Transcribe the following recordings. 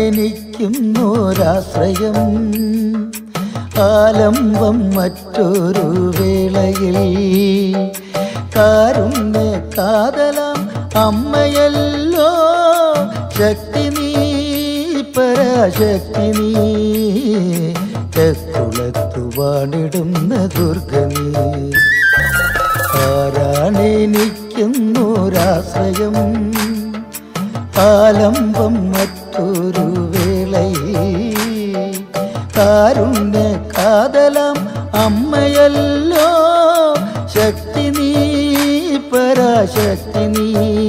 ആരാണെനിക്കുന്നൊരാശ്രയം ആലംബം മറ്റൊരു വേളയിൽ കാരുണ്യ കാതലാം അമ്മയല്ലോ ശക്തി നീ പരാശക്തി നീ തെക്കുളത്തു വാണിടുന്ന ദുർഗ നീ ആരാണെനിക്കുന്നൊരാശ്രയം ആലംബം മറ്റൊരു വേളയിൽ കാരുണ്യ കാതലാം അമ്മയല്ലോ ശക്തി നീ പരാശക്തി നീ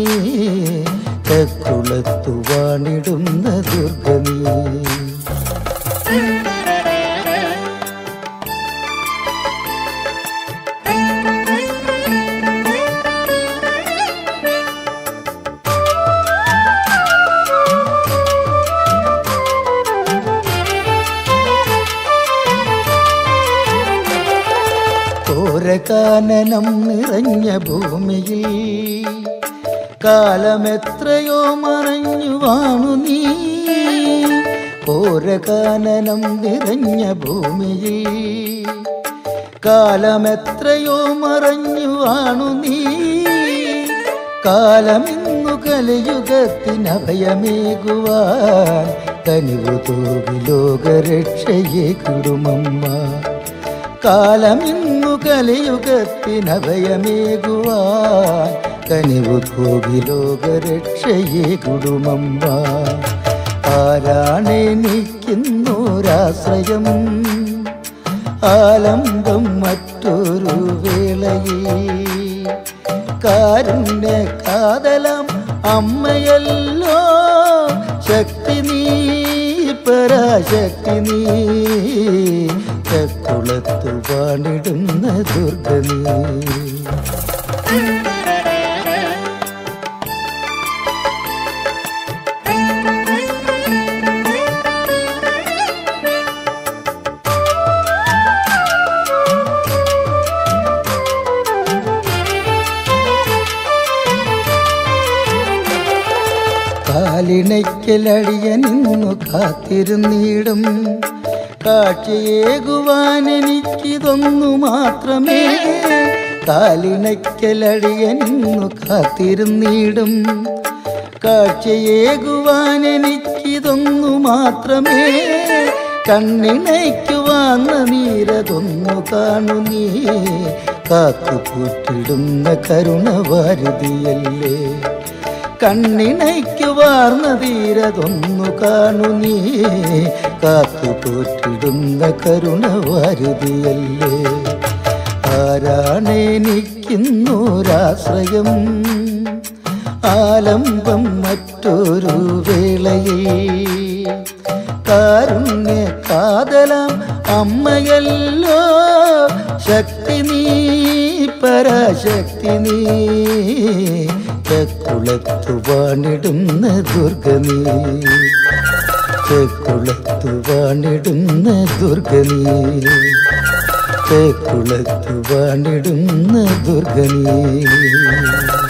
തെക്കുളത്തു വാണിടുന്ന ദുർഗ നീ ഓരകാനനം നിറഞ്ഞ ഭൂമിയിൽ കാലമെത്രയോ മറഞ്ഞു വാണു നീ ഓരകാനനം നിറഞ്ഞ ഭൂമിയിൽ കാലമെത്രയോ മറഞ്ഞു വാണു നീ കാലമിന്നു കലയുഗത്തിനഭയമേകുവാൻ കനിവു തോകി ലോകരക്ഷയെ കുടുമമ്മ കാലമിന്നു കലയുഗത്തിനഭയമേകുവാൻ കനിവു തോകി ലോകരക്ഷയെ കുടുമമ്മ ആരാണെനിക്കുന്നൊരാശ്രയം ആലംബം മറ്റൊരു വേളയിൽ കാരുണ്യ കാതലം അമ്മയല്ലോ ശക്തി നീ പരാശക്തി നീ തെക്കുളത്തു വാണിടുന്ന ദുർഗ നീ കാലിണയ്ക്കലടിയ നിന്നു കാത്തിരുന്നിടും കാഴ്ചയേകുവാൻ എനിക്കിതൊന്നു മാത്രമേ കാലിണയ്ക്കലടിയ നിന്നു കാത്തിരുന്നിടും കാഴ്ചയേകുവാൻ എനിക്കിതൊന്നു മാത്രമേ കണ്ണിണയ്ക്കുവാന്ന നീരതൊന്നു കാണു നീ കാത്തുപൂറ്റിടുന്ന കരുണവാരുതിയല്ലേ കണ്ണിണയ്ക്കു വാർന്ന തീരതൊന്നു കാണു നീ കാത്തുപോറ്റിടുന്ന കരുണവാരുതിയല്ലേ ആരാണെനിക്കുന്നൊരാശ്രയം ആലംബം മറ്റൊരു വേളയിൽ കാരുണ്യ കാതലാം അമ്മയല്ലോ ശക്തി നീ പരാശക്തി നീ തെക്കുളത്തു വാണിടുന്ന ദുർഗ നീ തെക്കുളത്തു വാണിടുന്ന ദുർഗ നീ തെക്കുളത്തു വാണിടുന്ന ദുർഗ നീ